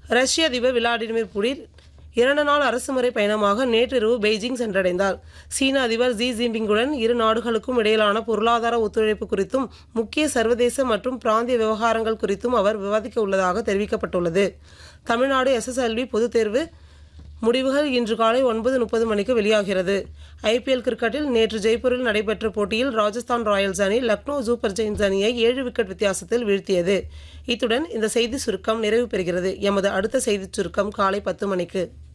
ரஷ்ய அதிபர் Vladimir Putin இரண்டு நாள் அரசுமுறை பயணமாக நேற்றிரவு பெய்ஜிங் சென்றடைந்தார் சீன அதிபர் ஜி ஜின்பிங்குடன் இரு நாடுகளுக்கும் இடையிலான பொருளாதார ஒத்துழைப்பு குறித்தும் முக்கிய சர்வதேச மற்றும் பிராந்திய விவகாரங்கள் குறித்தும் அவர் விவாதிக்க உள்ளதாக தெரிவிக்கப்பட்டுள்ளது தமிழ்நாடு எஸ்எஸ்எல்வி பொதுத் தேர்வு முடிவுகள் இன்று காலை ஒன்பது முப்பது மணிக்கு வெளியாகிறது ஐபிஎல் கிரிக்கெட்டில் நேற்று ஜெய்ப்பூரில் நடைபெற்ற போட்டியில் ராஜஸ்தான் ராயல்ஸ் அணி லக்னோ சூப்பர் ஜெயின்ஸ் அணியை ஏழு விக்கெட் வித்தியாசத்தில் வீழ்த்தியது இத்துடன் இந்த செய்தி சுருக்கம் நிறைவு பெறுகிறது எமது அடுத்த செய்திச் சுருக்கம் காலை பத்து மணிக்கு